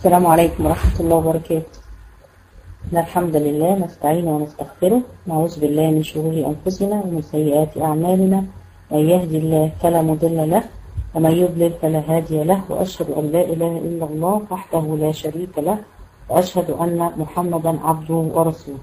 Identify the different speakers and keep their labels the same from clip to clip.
Speaker 1: السلام عليكم ورحمة الله وبركاته إن الحمد لله نستعين ونستغفره نعوذ بالله من شرور أنفسنا ومن سيئات أعمالنا من يهدي الله فلا مضل له ومن يضلل فلا هادي له وأشهد أن لا إله إلا الله وحده لا شريك له وأشهد أن محمدا عبده ورسوله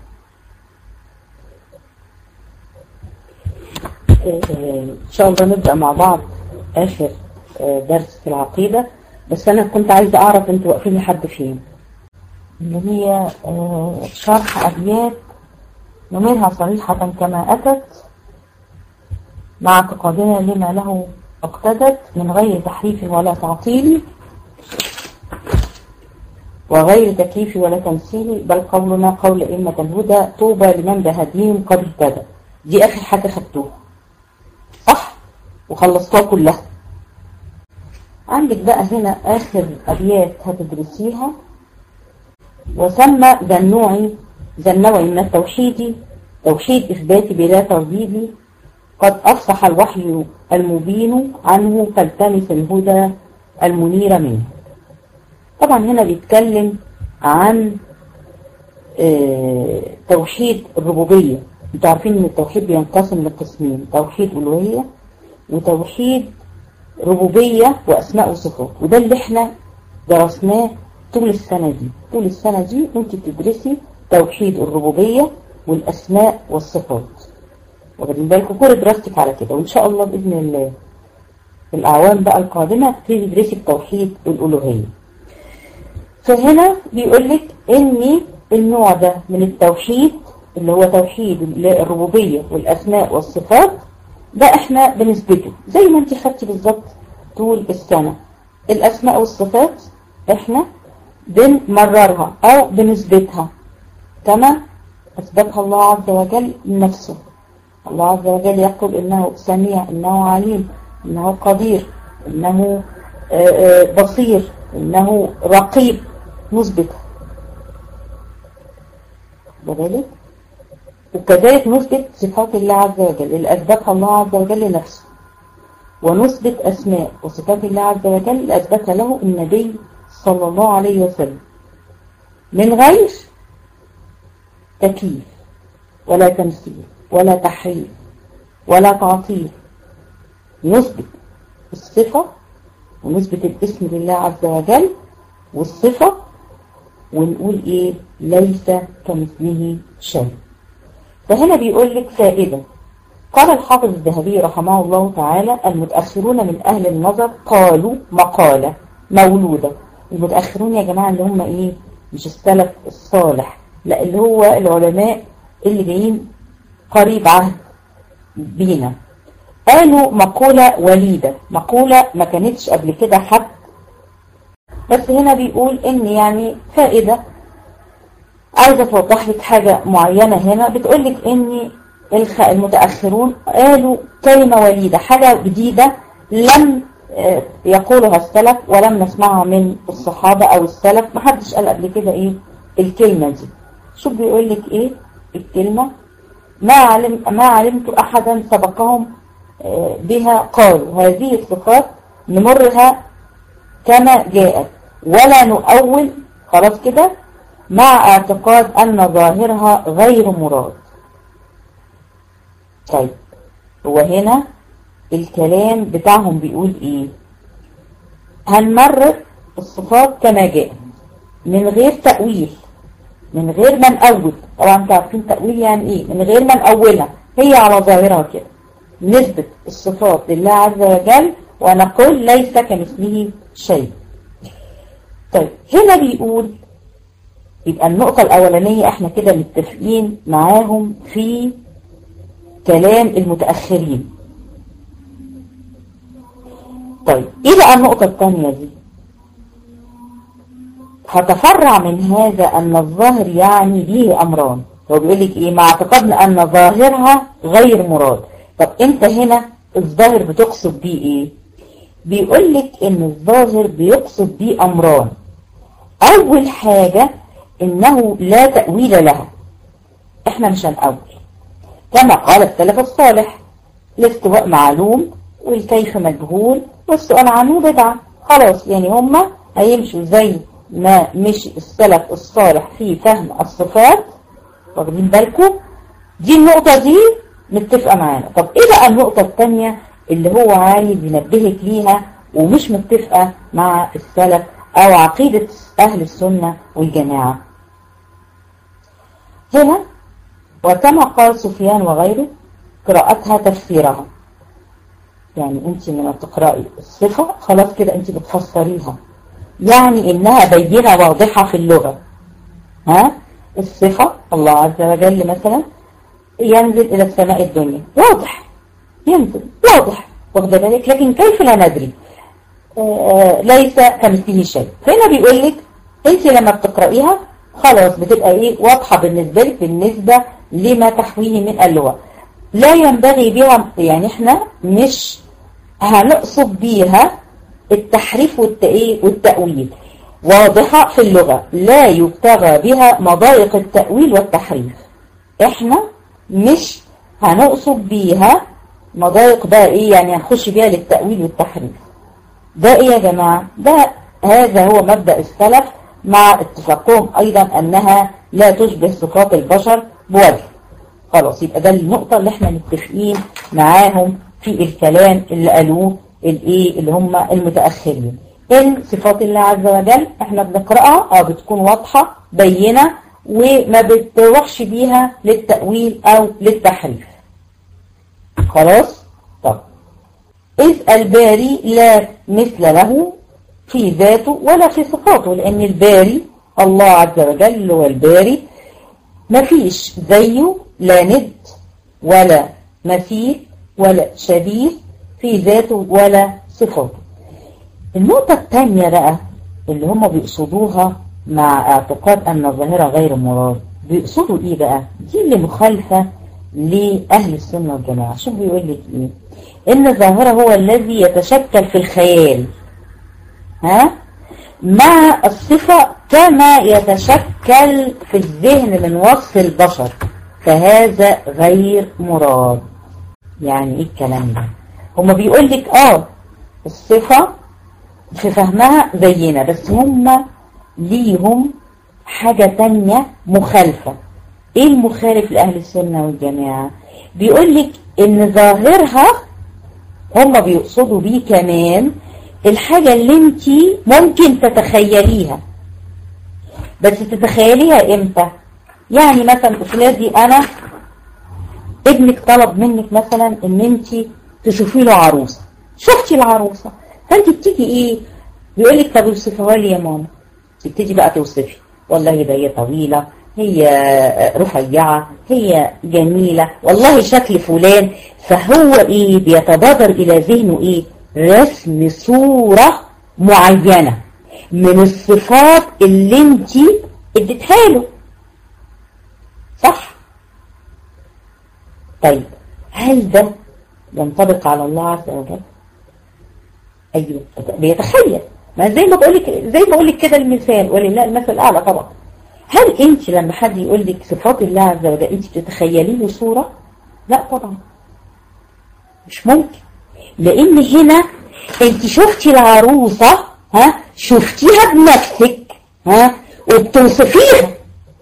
Speaker 1: إن شاء الله نبدأ مع بعض آخر درس في العقيدة بس أنا كنت عايزة أعرف أنتوا واقفين لحد فين اللي هي شرح أبيات نمرها صريحة كما أتت مع اعتقادنا لما له اقتدت من غير تحريف ولا تعطيل وغير تكييف ولا تمثيل بل قولنا قول أئمة الهدى طوبى لمن بهديهم قد اهتدى دي آخر حاجة خدتوها صح وخلصتوها كلها عندك بقى هنا آخر أبيات هتدرسيها وسمى ذا النوع ذا النوع من التوحيد توحيد إثبات بلا ترديد قد أفصح الوحي المبين عنه فالتمس الهدى المنير منه طبعا هنا بيتكلم عن اه توحيد الربوبية انتوا عارفين ان التوحيد بينقسم لقسمين توحيد ألوهية وتوحيد ربوبية وأسماء وصفات وده اللي احنا درسناه طول السنة دي طول السنة دي انت بتدرسي توحيد الربوبية والأسماء والصفات واخدين بالكم كل دراستك على كده وإن شاء الله بإذن الله في الأعوام بقى القادمة تبتدي تدرسي التوحيد الألوهية فهنا بيقول لك إن النوع ده من التوحيد اللي هو توحيد الربوبية والأسماء والصفات ده احنا بنثبته زي ما انت خدتي بالظبط طول السنة الأسماء والصفات احنا بنمررها أو بنثبتها كما أثبتها الله عز وجل لنفسه الله عز وجل يقول إنه سميع إنه عليم إنه قدير إنه بصير إنه رقيب نثبتها بذلك وكذلك نثبت صفات الله عز وجل اللي أثبتها الله عز وجل لنفسه ونثبت أسماء وصفات الله عز وجل اللي أثبتها له النبي صلى الله عليه وسلم من غير تكييف ولا تمثيل ولا تحريف ولا تعطيل نثبت الصفة ونثبت الاسم لله عز وجل والصفة ونقول ايه ليس كمثله شيء فهنا بيقول لك فائدة قال الحافظ الذهبي رحمه الله تعالى المتأخرون من أهل النظر قالوا مقالة مولودة المتأخرون يا جماعة اللي هم ايه مش السلف الصالح لا اللي هو العلماء اللي جايين قريب عهد بينا قالوا مقولة وليدة مقولة ما كانتش قبل كده حد بس هنا بيقول ان يعني فائدة عايزة توضح لك حاجة معينة هنا بتقول لك ان المتأخرون قالوا كلمة وليدة حاجة جديدة لم يقولها السلف ولم نسمعها من الصحابة او السلف محدش قال قبل كده ايه الكلمة دي شوف بيقول لك ايه الكلمة ما علم ما علمت احدا سبقهم بها قالوا هذه الصفات نمرها كما جاءت ولا نؤول خلاص كده مع اعتقاد ان ظاهرها غير مراد طيب هو هنا الكلام بتاعهم بيقول ايه هنمرر الصفات كما جاءت من غير تأويل من غير ما نأول طبعا انتوا عارفين تأويل يعني ايه من غير ما نأولها هي على ظاهرها كده نثبت الصفات لله عز وجل ونقول ليس كمثله شيء طيب هنا بيقول يبقى النقطة الأولانية احنا كده متفقين معاهم في كلام المتأخرين طيب ايه بقى النقطة الثانية دي هتفرع من هذا أن الظاهر يعني به أمران هو بيقول لك إيه مع اعتقادنا أن ظاهرها غير مراد طب أنت هنا الظاهر بتقصد بيه إيه بيقول لك إن الظاهر بيقصد بيه أمران أول حاجة إنه لا تأويل لها إحنا مش هنأول كما قال السلف الصالح الاستواء معلوم والكيف مجهول والسؤال عنه بدعة خلاص يعني هما هيمشوا زي ما مشي السلف الصالح في فهم الصفات واخدين بالكم دي النقطة دي متفقة معانا طب ايه بقى النقطة الثانية اللي هو عايز ينبهك ليها ومش متفقة مع السلف او عقيدة اهل السنة والجماعة هنا وكما قال سفيان وغيره قراءتها تفسيرها يعني انت لما تقرأي الصفة خلاص كده انت بتفسريها يعني انها بينة واضحة في اللغة ها الصفة الله عز وجل مثلا ينزل الى السماء الدنيا واضح ينزل واضح واخد بالك لكن كيف لا ندري آه ليس كمثله شيء فهنا بيقول لك انت لما بتقرأيها خلاص بتبقى ايه واضحة بالنسبة لك بالنسبة لما تحويه من اللغة لا ينبغي بها يعني احنا مش هنقصد بيها التحريف والتأويل واضحة في اللغة لا يبتغى بها مضايق التأويل والتحريف احنا مش هنقصد بيها مضايق بقى ايه يعني هنخش بيها للتأويل والتحريف ده ايه يا جماعة ده هذا هو مبدأ السلف مع اتفاقهم ايضا انها لا تشبه صفات البشر بوجه خلاص يبقى ده النقطة اللي احنا متفقين معاهم في الكلام اللي قالوه الايه اللي هم المتأخرين ان صفات الله عز وجل احنا بنقرأها اه بتكون واضحة بينة وما بتروحش بيها للتأويل او للتحريف خلاص طب إذ الباري لا مثل له في ذاته ولا في صفاته لأن الباري الله عز وجل هو الباري مفيش زيه لا ند ولا مثيل ولا شبيه في ذاته ولا صفاته النقطة الثانية بقى اللي هم بيقصدوها مع اعتقاد أن الظاهرة غير مراد بيقصدوا إيه بقى دي اللي مخالفة لأهل السنة والجماعة شو بيقول لك إيه إن الظاهرة هو الذي يتشكل في الخيال ها مع الصفة كما يتشكل في الذهن من وصف البشر فهذا غير مراد يعني ايه الكلام ده هما بيقول لك اه الصفة في فهمها زينا بس هما ليهم حاجة تانية مخالفة ايه المخالف لأهل السنة والجماعة بيقول لك ان ظاهرها هما بيقصدوا بيه كمان الحاجة اللي انت ممكن تتخيليها بس تتخيليها امتى يعني مثلا افرضي انا ابنك طلب منك مثلا ان انت تشوفي له عروسة شفتي العروسة فانت بتيجي ايه بيقول لك طب اوصفها لي يا ماما تبتدي بقى توصفي والله ده هي طويلة هي رفيعة هي جميلة والله شكل فلان فهو ايه بيتبادر الى ذهنه ايه رسم صورة معينة من الصفات اللي انت اديتها له صح طيب هل ده ينطبق على الله عز وجل ايوه بيتخيل ما زي ما بقول لك زي ما بقول لك كده المثال ولله المثل الاعلى طبعا هل انت لما حد يقول لك صفات الله عز وجل انت بتتخيلي له صوره لا طبعا مش ممكن لان هنا انت شفتي العروسة ها شفتيها بنفسك ها وبتوصفيها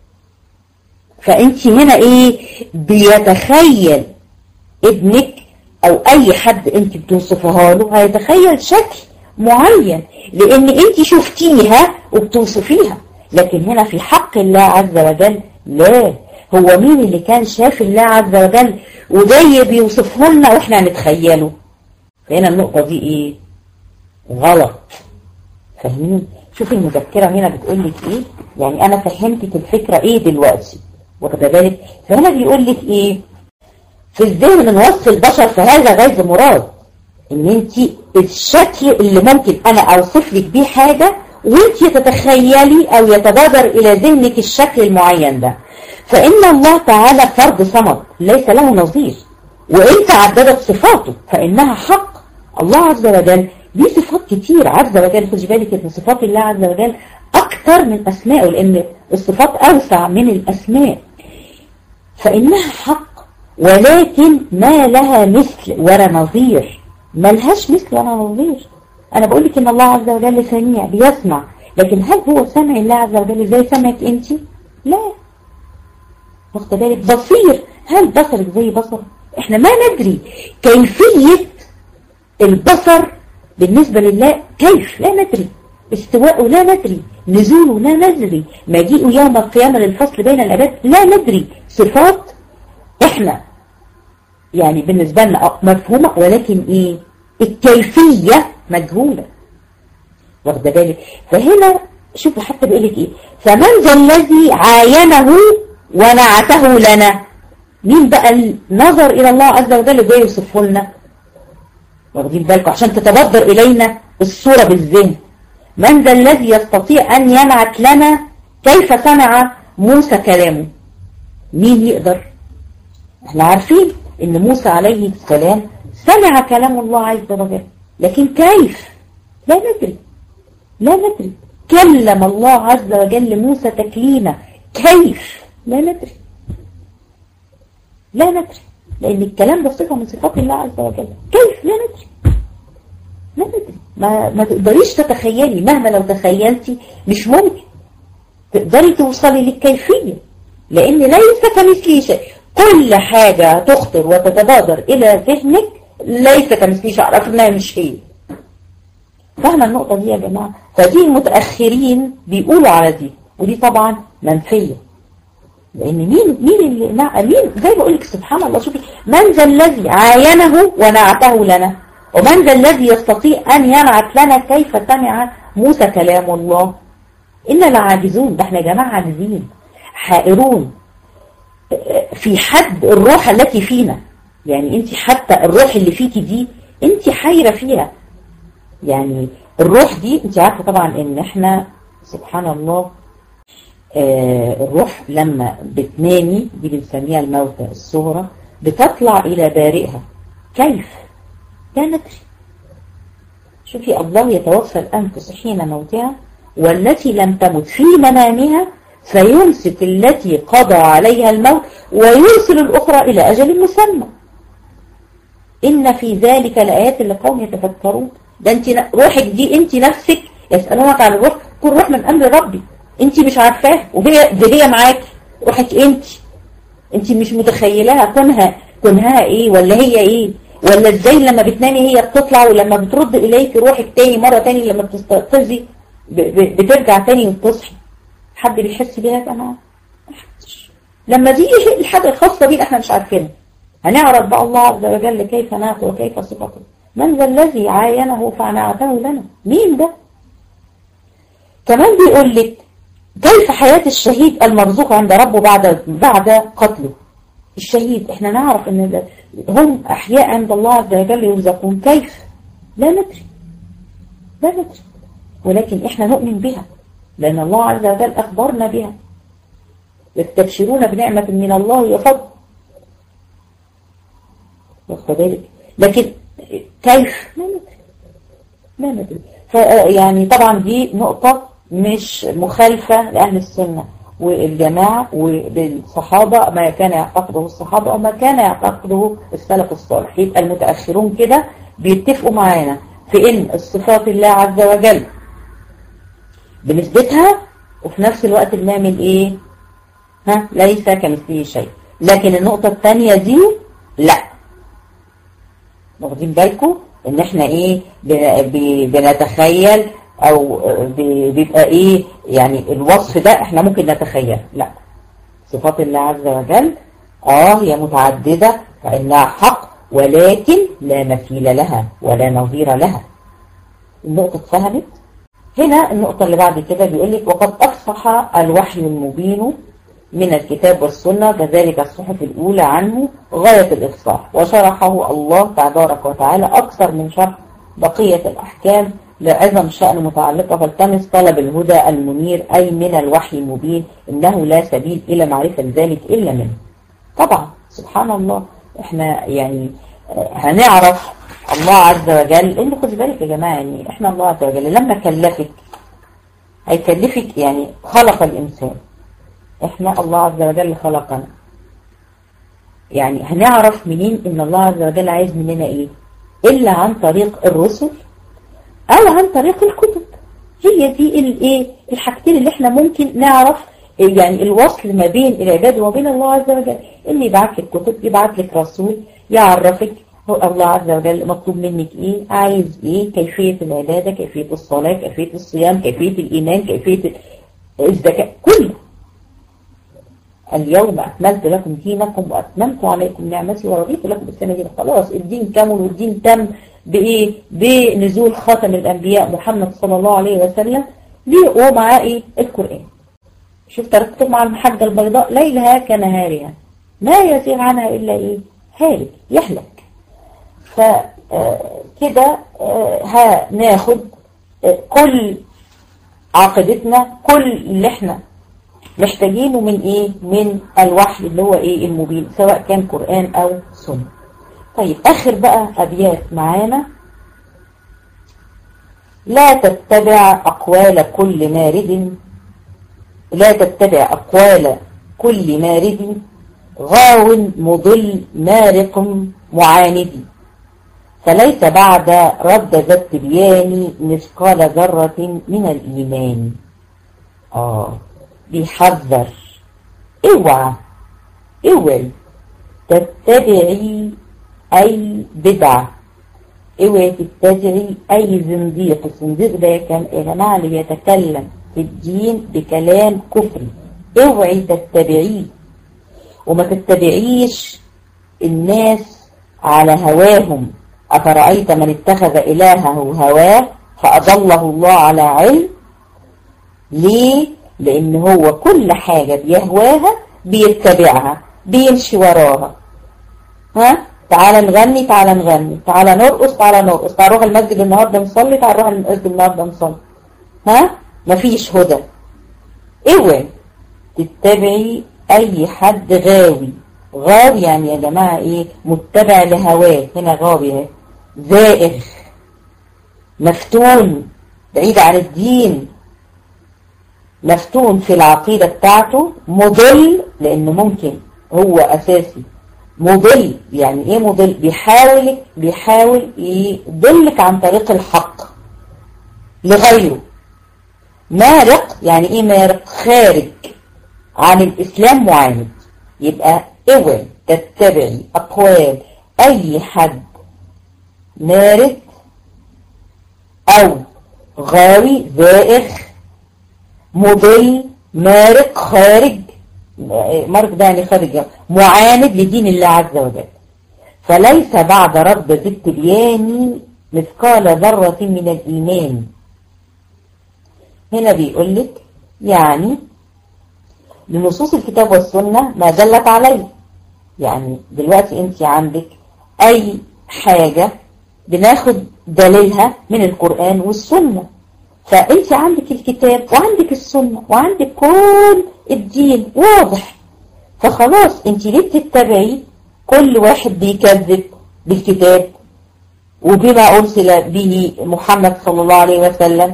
Speaker 1: فانت هنا ايه بيتخيل ابنك او اي حد انت بتوصفها له هيتخيل شكل معين لان انت شفتيها وبتوصفيها لكن هنا في حق الله عز وجل لا هو مين اللي كان شاف الله عز وجل وجاي بيوصفه لنا واحنا نتخيله فهنا النقطة دي ايه غلط فاهمين شوفي المذكرة هنا بتقول لك ايه يعني انا فهمتك الفكرة ايه دلوقتي واخده بالك فهنا بيقول لك ايه في الذهن من وصف البشر فهذا غير مراد ان انت الشكل اللي ممكن انا اوصف لك بيه حاجة وانت تتخيلي او يتبادر الى ذهنك الشكل المعين ده فان الله تعالى فرد صمد ليس له نظير وان تعددت صفاته فانها حق الله عز وجل ليه صفات كتير عز وجل خدي بالك ان صفات الله عز وجل اكتر من اسمائه لان الصفات اوسع من الاسماء فانها حق ولكن ما لها مثل ولا نظير ما لهاش مثل ولا نظير انا بقول لك ان الله عز وجل سميع بيسمع لكن هل هو سمع الله عز وجل زي سمعك انت لا واخد بالك بصير هل بصرك زي بصر احنا ما ندري كيفية البصر بالنسبة لله كيف لا ندري استواءه لا ندري نزوله لا ندري مجيئه يوم القيامة للفصل بين العباد لا ندري صفات احنا يعني بالنسبة لنا مفهومة ولكن ايه الكيفية مجهولة واخد بالك فهنا شوفوا حتى بيقول لك ايه فمن ذا الذي عاينه ونعته لنا مين بقى النظر الى الله عز وجل زي يوصفه لنا واخدين بالكم عشان تتبدر الينا الصورة بالذهن من ذا الذي يستطيع ان ينعت لنا كيف سمع موسى كلامه مين يقدر احنا عارفين ان موسى عليه السلام سمع كلام الله عز وجل لكن كيف لا ندري لا ندري كلم الله عز وجل موسى تكليما كيف لا ندري لا ندري لأن الكلام ده صفة من صفات الله عز وجل كيف لا ندري لا ندري ما, ما تقدريش تتخيلي مهما لو تخيلتي مش ممكن تقدري توصلي للكيفية لأن ليس كمثلي شيء كل حاجة تخطر وتتبادر إلى ذهنك ليس كمثلي شيء أعرف إنها مش هي فاهمة النقطة دي يا جماعة فدي المتأخرين بيقولوا على دي ودي طبعا منفية لأن مين مين اللي نع... مين زي بقول لك سبحان الله شوفي من ذا الذي عاينه ونعته لنا ومن ذا الذي يستطيع أن ينعت لنا كيف سمع موسى كلام الله إن لعاجزون ده احنا يا جماعة عاجزين حائرون في حد الروح التي فينا يعني انت حتى الروح اللي فيكي دي انت حيرة فيها يعني الروح دي انت عارفة طبعا ان احنا سبحان الله آه الروح لما بتنامي دي بنسميها الموتى الصغرى بتطلع الى بارئها كيف لا ندري شوفي الله يتوفى الأنفس حين موتها والتي لم تمت في منامها فيمسك التي قضى عليها الموت ويرسل الأخرى إلى أجل مسمى إن في ذلك لآيات لقوم يتفكرون ده انت روحك دي انت نفسك يسألونك عن الروح كل روح من أمر ربي انت مش عارفاه وهي دي هي معاك روحك انت انت مش متخيلها كونها كونها ايه ولا هي ايه ولا ازاي لما بتنامي هي بتطلع ولما بترد اليك روحك تاني مرة تاني لما بتستيقظي بترجع تاني وتصحي حد بيحس بيها يا جماعه لما دي الحاجة الخاصة بينا احنا مش عارفينها هنعرف بقى الله عز وجل كيف نعت وكيف صفته من ذا الذي عاينه فنعته لنا مين ده كمان بيقول لك كيف حياة الشهيد المرزوق عند ربه بعد بعد قتله الشهيد احنا نعرف ان هم احياء عند الله عز وجل يرزقون كيف لا ندري لا ندري ولكن احنا نؤمن بها لان الله عز وجل اخبرنا بها يستبشرون بنعمة من الله وفضل واخد بالك لكن كيف لا ندري لا ندري يعني طبعا دي نقطة مش مخالفة لأهل السنة والجماعة وبالصحابة ما كان يعتقده الصحابة أو ما كان يعتقده السلف الصالح يبقى المتأخرون كده بيتفقوا معانا في إن الصفات الله عز وجل بنثبتها وفي نفس الوقت بنعمل إيه ها ليس كمثله شيء لكن النقطة الثانية دي لا واخدين بالكم ان احنا ايه بنتخيل او بيبقى ايه يعني الوصف ده احنا ممكن نتخيل لا صفات الله عز وجل اه هي متعددة فانها حق ولكن لا مثيل لها ولا نظير لها النقطة اتفهمت هنا النقطة اللي بعد كده بيقول لك وقد أفصح الوحي المبين من الكتاب والسنة كذلك الصحف الأولى عنه غاية الإفصاح وشرحه الله تبارك وتعالى أكثر من شرح بقية الأحكام لعظم شأن متعلقة فالتمس طلب الهدى المنير أي من الوحي المبين إنه لا سبيل إلى معرفة ذلك إلا منه طبعا سبحان الله احنا يعني هنعرف الله عز وجل لأن خد بالك يا جماعة يعني احنا الله عز وجل لما كلفك هيكلفك يعني خلق الإنسان احنا الله عز وجل خلقنا يعني هنعرف منين ان الله عز وجل عايز مننا ايه الا عن طريق الرسل او عن طريق الكتب هي دي الايه الحاجتين اللي احنا ممكن نعرف يعني الوصل ما بين العباد وما بين الله عز وجل اللي يبعت لك كتب يبعت لك رسول يعرفك هو الله عز وجل مطلوب منك ايه عايز ايه كيفية العبادة كيفية الصلاة كيفية الصيام كيفية الإيمان كيفية الزكاة كله اليوم أكملت لكم دينكم وأتممت عليكم نعمتي ورضيت لكم السنة دي خلاص الدين كامل والدين تم بإيه بنزول خاتم الأنبياء محمد صلى الله عليه وسلم ومعاه إيه القرآن شوف تركتم مع المحجة البيضاء ليلها كنهارها ما يزيغ عنها إلا إيه هالك يهلك فكده هناخد كل عقيدتنا كل اللي احنا محتاجينه من ايه من الوحي اللي هو ايه المبين سواء كان قرآن او سنة طيب اخر بقى ابيات معانا لا تتبع اقوال كل مارد لا تتبع اقوال كل مارد غاو مضل مارق معاند فليس بعد رد ذا التبيان مثقال ذرة من الإيمان آه بيحذر اوعى اوعي تتبعي أي بدعة اوعي تتبعي أي زنديق الزنديق ده كان يا جماعة اللي يتكلم في الدين بكلام كفري اوعي تتبعيه وما تتبعيش الناس على هواهم أفرأيت من اتخذ إلهه هواه فأضله الله على علم ليه؟ لأن هو كل حاجة بيهواها بيتبعها بيمشي وراها ها؟ تعال نغني تعال نغني تعال نرقص تعال نرقص تعال نروح المسجد النهاردة نصلي تعال نروح المسجد النهاردة نصلي ها؟ مفيش هدى اوعي تتبعي أي حد غاوي غاوي يعني يا جماعة ايه متبع لهواه هنا غاوي اهي زائغ مفتون بعيد عن الدين مفتون في العقيدة بتاعته مضل لأنه ممكن هو أساسي مضل يعني إيه مضل بيحاول بيحاول يضلك عن طريق الحق لغيره مارق يعني إيه مارق خارج عن الإسلام معاند يبقى اوعي تتبعي أقوال أي حد مارد أو غاوي زائغ مضل مارق خارج مارق ده يعني خارج معاند لدين الله عز وجل فليس بعد رد ذي التبيان مثقال ذرة من الإيمان هنا بيقول لك يعني لنصوص الكتاب والسنة ما دلت عليه يعني دلوقتي انت عندك اي حاجة بناخد دليلها من القرآن والسنة فانت عندك الكتاب وعندك السنة وعندك كل الدين واضح فخلاص انت ليه بتتبعي كل واحد بيكذب بالكتاب وبما أرسل به محمد صلى الله عليه وسلم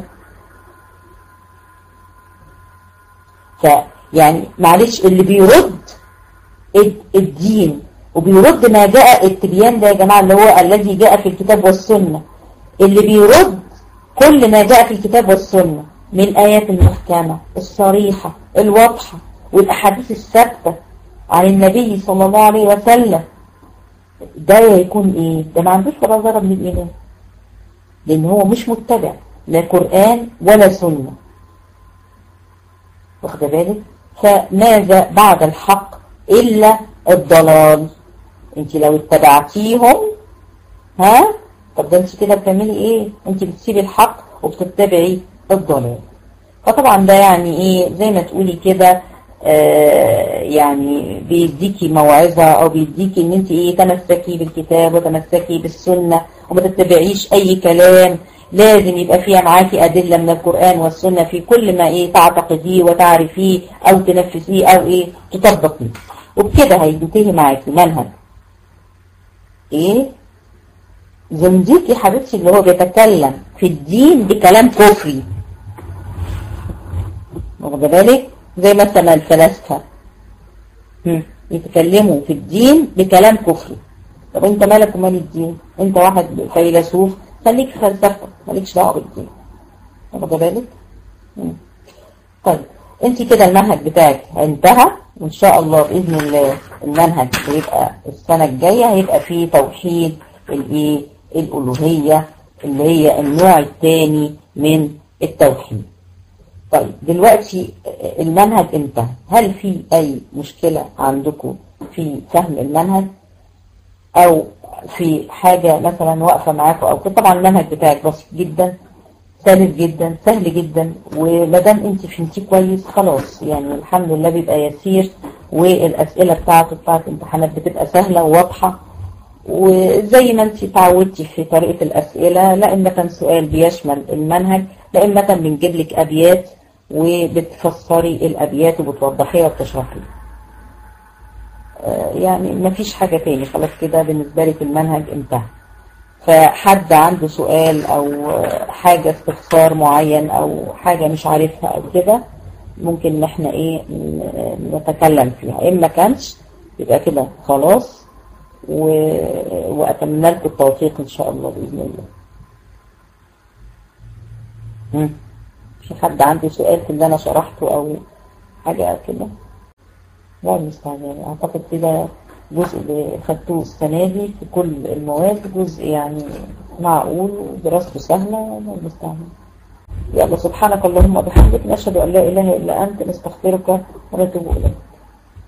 Speaker 1: فيعني معلش اللي بيرد الدين وبيرد ما جاء التبيان ده يا جماعة اللي هو الذي جاء في الكتاب والسنة اللي بيرد كل ما جاء في الكتاب والسنة من الآيات المحكمة الصريحة الواضحة والأحاديث الثابتة عن النبي صلى الله عليه وسلم ده يكون ايه ده ما عندوش ولا ذره من الايمان لان هو مش متبع لا قرآن ولا سنة واخد بالك فماذا بعد الحق إلا الضلال انت لو اتبعتيهم ها طب ده انت كده بتعملي ايه انت بتسيبي الحق وبتتبعي الضلال فطبعا ده يعني ايه زي ما تقولي كده آه يعني بيديكي موعظة او بيديكي ان انت ايه تمسكي بالكتاب وتمسكي بالسنة وما تتبعيش اي كلام لازم يبقى فيها معاكي أدلة من القرآن والسنة في كل ما إيه تعتقديه وتعرفيه أو تنفسيه أو إيه تطبقيه وبكده هينتهي معاكي منهج إيه زنديق يا حبيبتي اللي هو بيتكلم في الدين بكلام كفري واخده بالك زي مثلا الفلاسفة يتكلموا في الدين بكلام كفري طب انت مالك ومال الدين انت واحد فيلسوف خليك في فلسفة مالكش دعوه بالدين واخده بالك مم. طيب انت كده المنهج بتاعك انتهى وان شاء الله باذن الله المنهج هيبقى السنه الجايه هيبقى فيه توحيد الايه الالوهيه اللي هي النوع الثاني من التوحيد طيب دلوقتي المنهج انتهى هل في اي مشكله عندكم في فهم المنهج او في حاجه مثلا واقفه معاكم او كده طبعا المنهج بتاعك بسيط جدا سهل جدا سهل جدا ومادام انت فهمتيه كويس خلاص يعني الحمد لله بيبقى يسير والاسئله بتاعته بتاعت الامتحانات بتبقى سهله وواضحه وزي ما انت تعودتي في طريقه الاسئله لا اما كان سؤال بيشمل المنهج لا اما كان بنجيب لك ابيات وبتفسري الابيات وبتوضحيها وبتشرحيها يعني ما فيش حاجه تاني خلاص كده بالنسبه لك المنهج انتهى فحد عنده سؤال او حاجة استفسار معين او حاجة مش عارفها او كده ممكن ان احنا ايه نتكلم فيها اما كانش يبقى كده خلاص و... واتمنى لكم التوفيق ان شاء الله باذن الله مم. في حد عنده سؤال في اللي انا شرحته او حاجة كده لا مستعجل اعتقد كده جزء اللي خدتوه السنة دي في كل المواد جزء يعني معقول ودراسته سهلة وما المستعمل يلا سبحانك اللهم وبحمدك نشهد أن لا إله إلا أنت نستغفرك ونتوب إليك